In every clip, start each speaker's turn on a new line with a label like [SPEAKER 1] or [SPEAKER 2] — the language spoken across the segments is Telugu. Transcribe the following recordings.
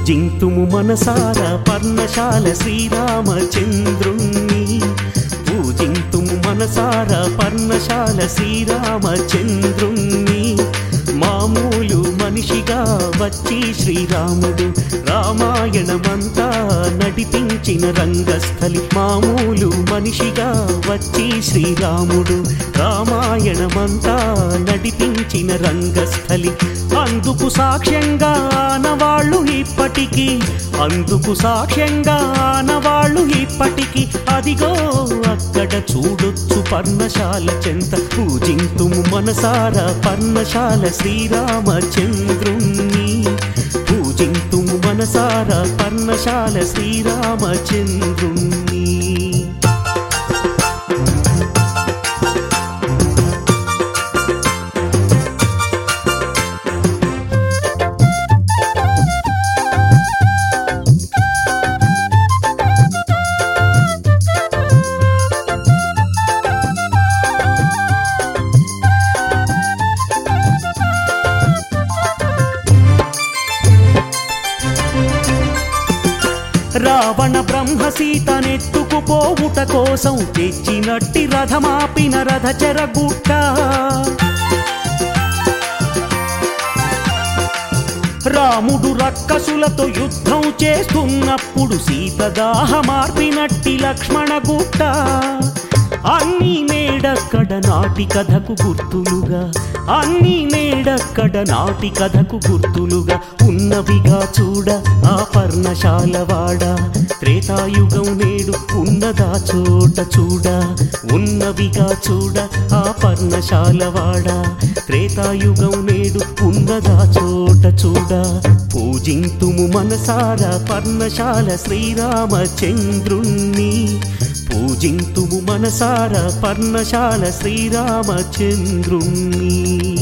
[SPEAKER 1] పూజింతుము మనసార పర్ణశాల శ్రీరామచంద్రుణ్ణి పూజింతుము మనసార పర్ణశాల శ్రీరామచంద్రుణ్ణి మామూలు మనిషిగా వచ్చి శ్రీరాముడు రామాయణమంతా నడిపించిన రంగస్థలి మామూలు మనిషిగా వచ్చి శ్రీరాముడు రామాయణమంతా నడిపించిన రంగస్థలి అందుకు సాక్ష్యంగా ఆనవాళ్ళు ఇప్పటికీ అందుకు సాక్ష్యంగా ఆనవాళ్ళు ఇప్పటికీ అదిగో అక్కడ చూడొచ్చు పర్ణశాల చెంత పూజింతుము మనసార పర్ణశాల శ్రీరామచంద్రుణ్ణి పూజింతుము మనసార పర్ణశాల శ్రీరామచంద్రుణ్ణి రావణ బ్రహ్మ సీతనెత్తుకుపోవుట కోసం తెచ్చినట్టి రథమాపిన రథచర గుట్ట రాముడు రక్కసులతో యుద్ధం చేస్తున్నప్పుడు సీత దాహమార్పినట్టి లక్ష్మణ గుట్ట అన్ని నేడక్కడ నాటి కథకు గుర్తులుగా అన్ని నేడక్కడ నాటి కథకు గుర్తులుగా ఉన్నవిగా చూడ ఆ పర్ణశాల వాడ త్రేతాయుగం నేడు ఉన్నదా చోట చూడ ఉన్నవిగా చూడ ఆ పర్ణశాల వాడ త్రేతాయుగం నేడు ఉన్నదా చోట చూడ పూజింతుము మనసార పర్ణశాల శ్రీరామచంద్రుణ్ణి పూజింతుము మనసార పర్ణశాల శ్రీరామచంద్రుణ్ణి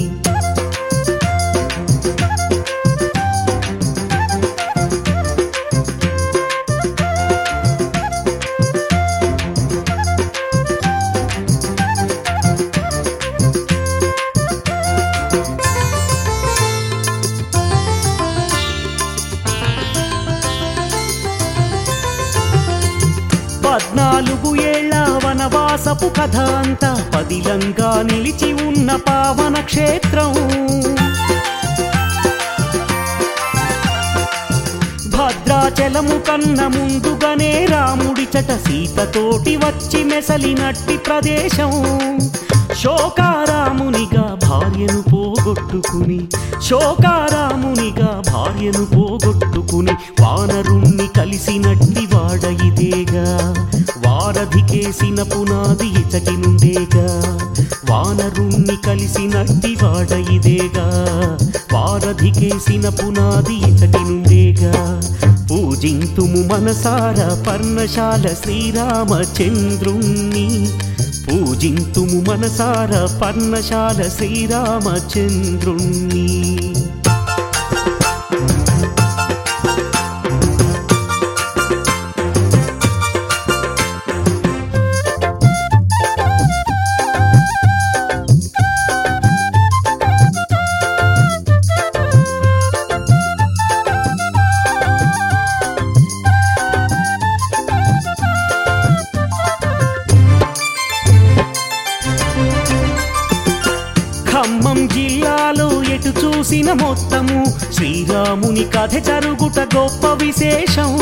[SPEAKER 1] పద్నాలుగు ఏళ్ల వనవాసపు కథ అంతా పదిలంగా నిలిచి ఉన్న పావన క్షేత్రం భద్రాచలము కన్న ముందుగానే రాముడి చట సీతతోటి వచ్చి మెసలినట్టి ప్రదేశం శోకారామునిగా భార్యను పోగొట్టుకుని శోకారామునిగా భార్యను పోగొట్టుకుని వానరుణ్ణి కలిసినట్టి వాడ ఇదేగా వారధికేసిన పునాది ఇతటి నుండేగా వానరుణ్ణి కలిసినట్టి వాడ ఇదేగా వారధికేసిన పునాది ఇతటి నుండేగా పూజింతుము మనసార పర్ణశాల శ్రీరామచంద్రుణ్ణి పూజింతుము మనసార పర్ణశాల శ్రీరామచంద్రుణ్ణి ఖమ్మం జిల్లాలో ఎటు చూసిన మొత్తము శ్రీరాముని కథ జరుగుట గొప్ప విశేషం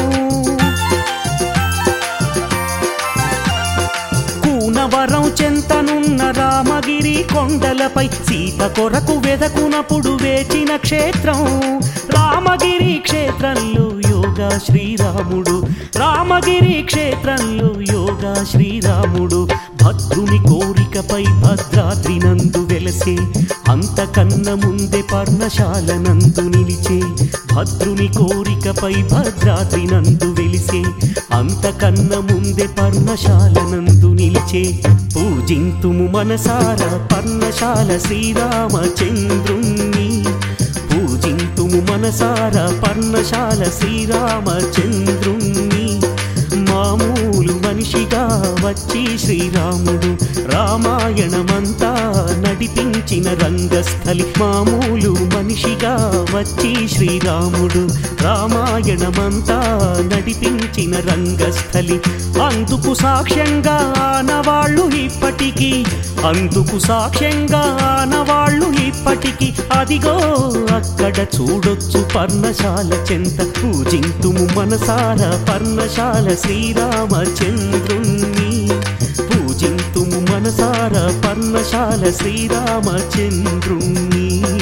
[SPEAKER 1] కూనవరం చెంతనున్న రామగిరి కొండలపై సీత కొరకు వెదకునప్పుడు వేచిన క్షేత్రం రామగిరి క్షేత్రంలో యోగా శ్రీరాముడు రామగిరి క్షేత్రంలో యోగా శ్రీరాముడు భద్రుని కోరికపై భద్రాద్రి నందు వెలసే అంతకన్న ముందే పర్ణశాల నందు నిలిచే భద్రుని కోరికపై భద్రాద్రి నందు వెలిసే అంతకన్న ముందే పర్ణశాల నందు నిలిచే పూజింతుము మనసార పర్ణశాల శ్రీరామచంద్రుణ్ణి పూజింతుము మనసార పర్ణశాల శ్రీరామచంద్రుణ్ణి మామూలు మనిషిగా వచ్చి శ్రీరాముడు రామాయణమంతా నడిపించిన రంగస్థలి మామూలు మనిషిగా వచ్చి శ్రీరాముడు రామాయణమంతా నడిపించిన రంగస్థలి అందుకు సాక్ష్యంగా ఆనవాళ్ళు ఇప్పటికీ అందుకు సాక్ష్యంగా ఆనవాళ్ళు ఇప్పటికీ అదిగో అక్కడ చూడొచ్చు పర్ణశాల చెంత పూజింతుము మనసార పర్ణశాల శ్రీరామచంద్రుణ్ణి పూజింతుము మనసార పర్ణశాల శ్రీరామచంద్రుణ్ణి